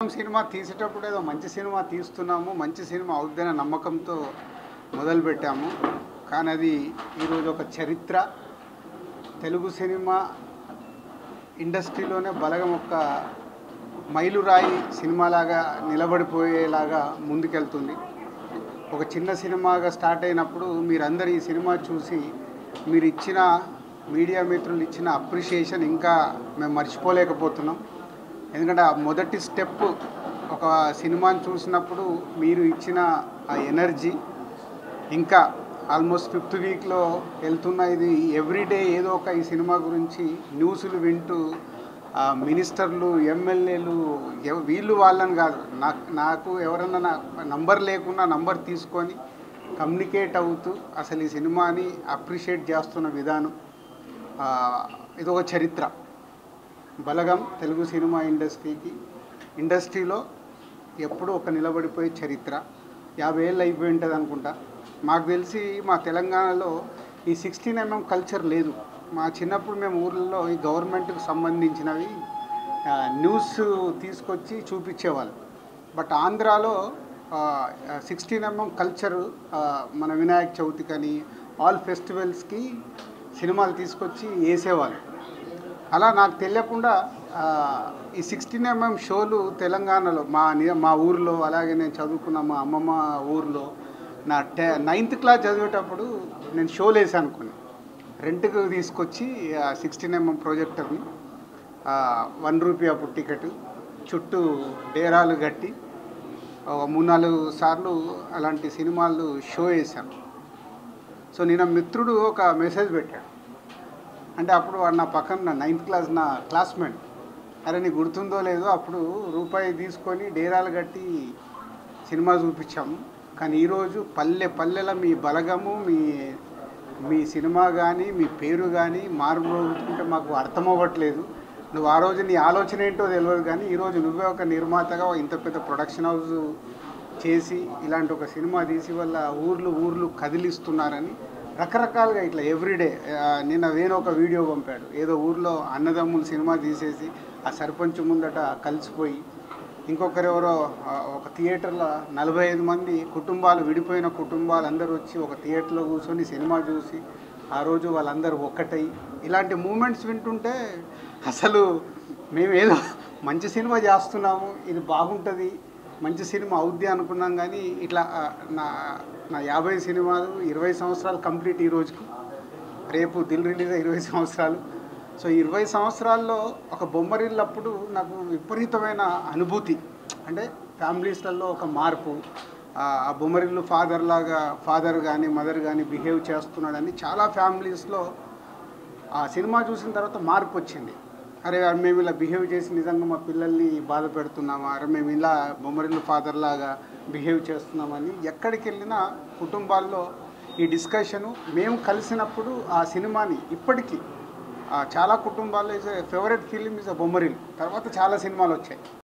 cinema తీసేటప్పుడు ఏదో మంచి సినిమా తీస్తున్నాము మంచి సినిమా అవుద్దనే నమ్మకంతో మొదలుపెట్టాము కానీ అది ఈరోజు ఒక చరిత్ర తెలుగు సినిమా ఇండస్ట్రీలోనే బలగం ఒక మైలురాయి సినిమాలాగా నిలబడిపోయేలాగా ముందుకెళ్తుంది ఒక చిన్న సినిమాగా స్టార్ట్ అయినప్పుడు మీరందరూ ఈ సినిమా చూసి మీరు ఇచ్చిన మీడియా మిత్రులు ఇచ్చిన అప్రిషియేషన్ ఇంకా మేము మర్చిపోలేకపోతున్నాం ఎందుకంటే ఆ మొదటి స్టెప్ ఒక సినిమాని చూసినప్పుడు మీరు ఇచ్చిన ఆ ఎనర్జీ ఇంకా ఆల్మోస్ట్ ఫిఫ్త్ వీక్లో వెళ్తున్న ఇది ఎవ్రీడే ఏదో ఒక ఈ సినిమా గురించి న్యూస్లు వింటూ ఆ, మినిస్టర్లు ఎమ్మెల్యేలు ఎవ- వీళ్ళు వాళ్ళని కాదు నాకు నాకు ఎవరన్నా నా నంబర్ లేకున్నా నంబర్ తీసుకొని కమ్యూనికేట్ అవుతూ అసలు ఈ సినిమాని అప్రిషియేట్ చేస్తున్న విధానం ఆ, ఇది ఒక చరిత్ర బలగం తెలుగు సినిమా ఇండస్ట్రీకి ఇండస్ట్రీలో ఎప్పుడూ ఒక నిలబడిపోయే చరిత్ర యాభై ఏళ్ళు అయిపోయి ఉంటుంది అనుకుంటా మాకు తెలిసి మా తెలంగాణలో ఈ సిక్స్టీన్ ఎంఎం కల్చర్ లేదు మా చిన్నప్పుడు మేము ఊర్లలో ఈ గవర్నమెంట్కి సంబంధించినవి ఆ, న్యూస్ తీసుకొచ్చి చూపించేవాళ్ళు బట్ ఆంధ్రాలో సిక్స్టీన్ ఎంఎం కల్చర్ మన వినాయక చవితి కానీ ఆల్ ఫెస్టివల్స్కి సినిమాలు తీసుకొచ్చి వేసేవాళ్ళు అలా నాకు తెలియకుండా ఆ, ఈ సిక్స్టీన్ ఎంఎం షోలు తెలంగాణలో మా ని- మా ఊర్లో అలాగే నేను చదువుకున్న మా అమ్మమ్మ ఊర్లో నా టె నైన్త్ క్లాస్ చదివేటప్పుడు నేను షోలు వేసాను కొన్ని రెంట్కి తీసుకొచ్చి సిక్స్టీన్ ఎంఎం ప్రాజెక్టర్ని వన్ రూపీ అప్పుడు టికెట్ చుట్టూ డేరాలు కట్టి ఒక మూడు నాలుగు సార్లు అలాంటి సినిమాలు షో వేశాను సో నేను మిత్రుడు ఒక మెసేజ్ పెట్టాడు అంటే అప్పుడు వాడు నా పక్కన నా నైన్త్ క్లాస్ నా క్లాస్మేట్ అరే నీకు గుర్తుందో లేదో అప్పుడు రూపాయి తీసుకొని డేరాలు కట్టి సినిమా చూపించాము కానీ ఈరోజు పల్లె పల్లెల మీ బలగము మీ మీ సినిమా కానీ మీ పేరు కానీ మారుమోగుతుంటే మాకు అర్థం అవ్వట్లేదు నువ్వు ఆ రోజు నీ ఆలోచన ఏంటో తెలియదు కానీ ఈరోజు నువ్వే ఒక నిర్మాతగా ఇంత పెద్ద ప్రొడక్షన్ హౌస్ చేసి ఇలాంటి ఒక సినిమా తీసి వల్ల ఊర్లు ఊర్లు కదిలిస్తున్నారని రకరకాలుగా ఇట్లా ఎవ్రీడే నిన్న వేణు ఒక వీడియో పంపాడు ఏదో ఊర్లో అన్నదమ్ములు సినిమా తీసేసి ఆ సర్పంచ్ ముందట కలిసిపోయి ఇంకొకరు ఎవరో ఆ, ఒక థియేటర్లో నలభై ఐదు మంది కుటుంబాలు విడిపోయిన కుటుంబాలు అందరూ వచ్చి ఒక థియేటర్లో కూర్చొని సినిమా చూసి ఆ రోజు వాళ్ళందరూ ఒక్కటై ఇలాంటి మూమెంట్స్ వింటుంటే అసలు మేము ఏదో మంచి సినిమా చేస్తున్నాము ఇది బాగుంటుంది మంచి సినిమా అవుద్ది అనుకున్నాం కానీ ఇట్లా ఆ, నా నా యాభై సినిమాలు ఇరవై సంవత్సరాలు కంప్లీట్ ఈ రోజుకు రేపు దిల్ రిలీజ్ అయ్యి ఇరవై సంవత్సరాలు సో ఇరవై సంవత్సరాల్లో ఒక బొమ్మరిల్లు అప్పుడు నాకు విపరీతమైన అనుభూతి అంటే ఫ్యామిలీస్లలో ఒక మార్పు ఆ ఆ బొమ్మరిల్లు ఫాదర్ లాగా ఫాదర్ కానీ మదర్ కానీ బిహేవ్ చేస్తున్నాడని చాలా ఫ్యామిలీస్లో ఆ సినిమా చూసిన తర్వాత మార్పు వచ్చింది అరే మేము ఇలా బిహేవ్ చేసి నిజంగా మా పిల్లల్ని బాధ పెడుతున్నామా అరే మేము ఇలా బొమ్మరిల్లు ఫాదర్ లాగా బిహేవ్ చేస్తున్నామని ఎక్కడికి వెళ్ళినా కుటుంబాల్లో ఈ డిస్కషను మేము కలిసినప్పుడు ఆ సినిమాని ఇప్పటికీ ఆ చాలా కుటుంబాల్లో ఇస్ ఫేవరెట్ ఫిలిం ఇస్ అ బొమ్మరిల్లు తర్వాత చాలా సినిమాలు వచ్చాయి